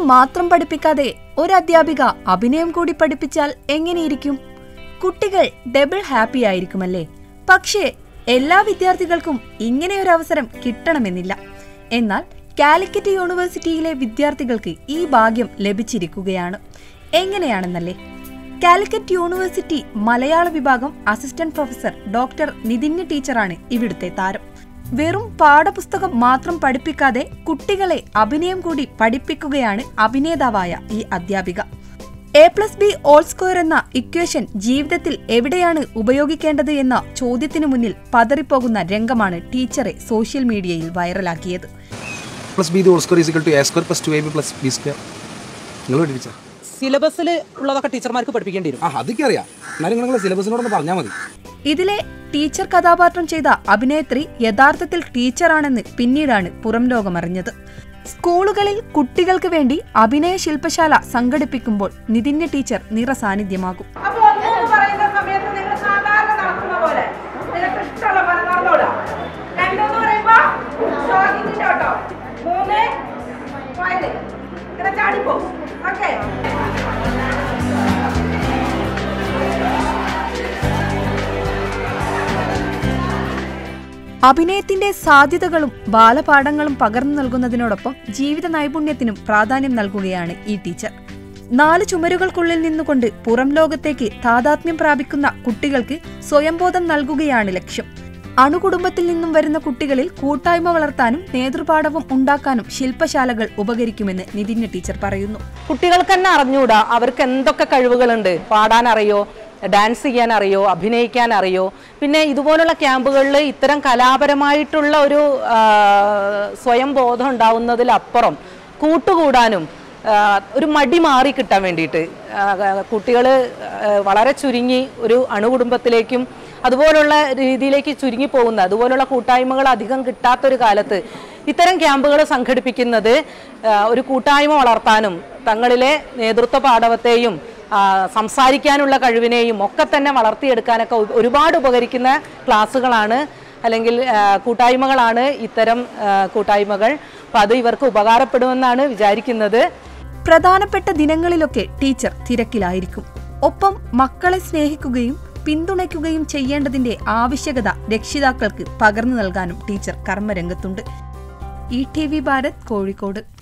മാത്രം പഠിപ്പിക്കാതെ ഒരു അധ്യാപിക അഭിനയം കൂടി പഠിപ്പിച്ചാൽ എങ്ങനെയിരിക്കും കുട്ടികൾ ഡബിൾ ഹാപ്പി ആയിരിക്കുമല്ലേ പക്ഷേ എല്ലാ വിദ്യാർത്ഥികൾക്കും ഇങ്ങനെയൊരു അവസരം കിട്ടണമെന്നില്ല എന്നാൽ കാലിക്കറ്റ് യൂണിവേഴ്സിറ്റിയിലെ വിദ്യാർത്ഥികൾക്ക് ഈ ഭാഗ്യം ലഭിച്ചിരിക്കുകയാണ് എങ്ങനെയാണെന്നല്ലേ കാലിക്കറ്റ് യൂണിവേഴ്സിറ്റി മലയാള വിഭാഗം അസിസ്റ്റന്റ് പ്രൊഫസർ ഡോക്ടർ നിതിന്യ ടീച്ചറാണ് ഇവിടുത്തെ താരം വെറും പാഠപുസ്തകം മാത്രം പഠിപ്പിക്കാതെ കുട്ടികളെ അഭിനയം കൂടി പഠിപ്പിക്കുകയാണ് അഭിനേതാവായ ഈ അധ്യാപിക A plus B whole square എന്ന ഇക്വേഷൻ ജീവിതത്തിൽ എവിടെയാണ് ഉപയോഗിക്കേണ്ടത് എന്ന ചോദ്യത്തിനു മുന്നിൽ പതറിപ്പോകുന്ന രംഗമാണ് ടീച്ചറെ സോഷ്യൽ മീഡിയയിൽ വൈറലാക്കിയത് plus B the whole square is equal to A square plus two A B plus B square നിങ്ങൾ പഠിപ്പിച്ച സിലബസിൽ ഉള്ളതൊക്കെ ടീച്ചർമാർക്ക് പഠിപ്പിക്കേണ്ടി വരും ആ അതൊക്കെ അറിയാം എന്നാലും നിങ്ങൾ സിലബസിനോടൊന്ന് പറഞ്ഞാൽ മതി ഇതിലെ ടീച്ചർ കഥാപാത്രം ചെയ്ത അഭിനേത്രി യഥാർത്ഥത്തിൽ ടീച്ചറാണെന്ന് പിന്നീടാണ് പുറം ലോകമറിഞ്ഞത് സ്കൂളുകളിൽ കുട്ടികൾക്ക് വേണ്ടി അഭിനയ ശില്പശാല സംഘടിപ്പിക്കുമ്പോൾ നിതിന്യ ടീച്ചർ നിറസാന്നിധ്യമാകും അപ്പൊ ഒന്ന് എന്ന് പറയുന്ന സമയത്ത് നിങ്ങൾ സാധാരണ നടക്കുന്ന പോലെ നിങ്ങൾക്ക് ഇഷ്ടമുള്ള പോലെ നടന്നോളാം രണ്ടെന്ന് പറയുമ്പോ സ്വാഗിന്റെ കേട്ടോ മൂന്ന് ഫയല് ഇങ്ങനെ ചാടിപ്പോ ഓക്കെ അഭിനയത്തിന്റെ സാധ്യതകളും ബാലപാഠങ്ങളും പകർന്നു നൽകുന്നതിനോടൊപ്പം ജീവിത നൈപുണ്യത്തിനും പ്രാധാന്യം നൽകുകയാണ് ഈ ടീച്ചർ നാല് ചുമരുകൾക്കുള്ളിൽ നിന്നുകൊണ്ട് പുറം ലോകത്തേക്ക് താതാത്മ്യം പ്രാപിക്കുന്ന കുട്ടികൾക്ക് സ്വയംബോധം നൽകുകയാണ് ലക്ഷ്യം അണുകുടുംബത്തിൽ നിന്നും വരുന്ന കുട്ടികളിൽ കൂട്ടായ്മ വളർത്താനും നേതൃപാഠവും ഉണ്ടാക്കാനും ശില്പശാലകൾ ഉപകരിക്കുമെന്ന് നിതിന്യ ടീച്ചർ പറയുന്നു കുട്ടികൾക്ക് തന്നെ അറിഞ്ഞൂടാ അവർക്ക് എന്തൊക്കെ കഴിവുകളുണ്ട് പാടാൻ അറിയോ ഡാൻസ് ചെയ്യാൻ അറിയോ അഭിനയിക്കാൻ അറിയോ പിന്നെ ഇതുപോലുള്ള ക്യാമ്പുകളിൽ ഇത്തരം കലാപരമായിട്ടുള്ള ഒരു ആ, സ്വയം ബോധം ഉണ്ടാവുന്നതിലപ്പുറം കൂട്ടുകൂടാനും ആ, ഒരു മടി മാറി കിട്ടാൻ വേണ്ടിയിട്ട് കുട്ടികൾ വളരെ ചുരുങ്ങി ഒരു അണുകുടുംബത്തിലേക്കും അതുപോലുള്ള രീതിയിലേക്ക് ചുരുങ്ങി പോകുന്ന അതുപോലുള്ള കൂട്ടായ്മകൾ അധികം കിട്ടാത്തൊരു കാലത്ത് ഇത്തരം ക്യാമ്പുകൾ സംഘടിപ്പിക്കുന്നത് ആ, ഒരു കൂട്ടായ്മ വളർത്താനും തങ്ങളിലെ നേതൃത്വ പാഠവത്തെയും ആ, സംസാരിക്കാനുള്ള കഴിവിനെയും ഒക്കെ തന്നെ വളർത്തിയെടുക്കാനൊക്കെ ഒ- ഒരുപാട് ഉപകരിക്കുന്ന ക്ലാസ്സുകളാണ് അല്ലെങ്കിൽ ആ, കൂട്ടായ്മകളാണ് ഇത്തരം ആ, കൂട്ടായ്മകൾ അപ്പം അത് ഇവർക്ക് ഉപകാരപ്പെടുമെന്നാണ് വിചാരിക്കുന്നത് പ്രധാനപ്പെട്ട ദിനങ്ങളിലൊക്കെ ടീച്ചർ തിരക്കിലായിരിക്കും ഒപ്പം മക്കളെ സ്നേഹിക്കുകയും പിന്തുണയ്ക്കുകയും ചെയ്യേണ്ടതിന്റെ ആവശ്യകത രക്ഷിതാക്കൾക്ക് പകർന്നു നൽകാനും ടീച്ചർ കർമ്മരംഗത്തുണ്ട് E T V Bharat Kozhikode